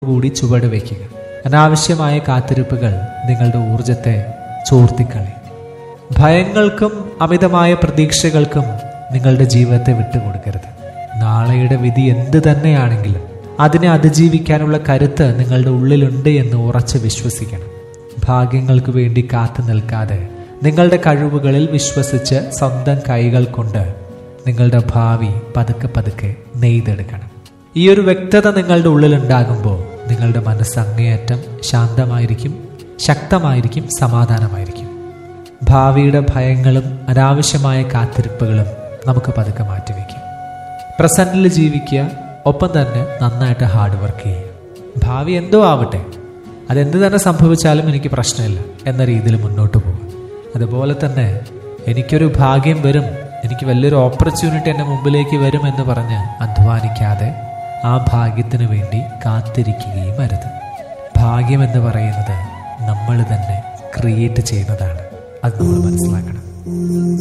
കൂടി ചുവട് വയ്ക്കുക അനാവശ്യമായ കാത്തിരിപ്പുകൾ നിങ്ങളുടെ ഊർജത്തെ ചോർത്തിക്കളി ഭയങ്ങൾക്കും അമിതമായ പ്രതീക്ഷകൾക്കും നിങ്ങളുടെ ജീവിതത്തെ വിട്ടുകൊടുക്കരുത് നാളെയുടെ വിധി എന്ത് തന്നെയാണെങ്കിലും അതിനെ അതിജീവിക്കാനുള്ള കരുത്ത് നിങ്ങളുടെ ഉള്ളിലുണ്ട് എന്ന് ഉറച്ച് വിശ്വസിക്കണം ഭാഗ്യങ്ങൾക്ക് വേണ്ടി കാത്തു നിൽക്കാതെ നിങ്ങളുടെ കഴിവുകളിൽ വിശ്വസിച്ച് സ്വന്തം കൈകൾ കൊണ്ട് നിങ്ങളുടെ ഭാവി പതുക്കെ പതുക്കെ നെയ്തെടുക്കണം ഈ ഒരു വ്യക്തത നിങ്ങളുടെ ഉള്ളിലുണ്ടാകുമ്പോൾ നിങ്ങളുടെ മനസ്സ് അങ്ങേയറ്റം ശാന്തമായിരിക്കും ശക്തമായിരിക്കും സമാധാനമായിരിക്കും ഭാവിയുടെ ഭയങ്ങളും അനാവശ്യമായ കാത്തിരിപ്പുകളും നമുക്ക് പതുക്കെ മാറ്റിവെക്കാം പ്രസന്റിൽ ജീവിക്കുക ഒപ്പം തന്നെ നന്നായിട്ട് ഹാർഡ് വർക്ക് ചെയ്യുക ഭാവി എന്തോ ആവട്ടെ അതെന്ത് തന്നെ സംഭവിച്ചാലും എനിക്ക് പ്രശ്നമില്ല എന്ന രീതിയിൽ മുന്നോട്ട് പോകും അതുപോലെ തന്നെ എനിക്കൊരു ഭാഗ്യം വരും എനിക്ക് വലിയൊരു ഓപ്പർച്യൂണിറ്റി എൻ്റെ മുമ്പിലേക്ക് വരും എന്ന് പറഞ്ഞ് അധ്വാനിക്കാതെ ആ ഭാഗ്യത്തിന് വേണ്ടി കാത്തിരിക്കുകയും അരുത് ഭാഗ്യം എന്ന് പറയുന്നത് നമ്മൾ തന്നെ ക്രിയേറ്റ് ചെയ്യുന്നതാണ് അത് നമ്മൾ മനസ്സിലാക്കണം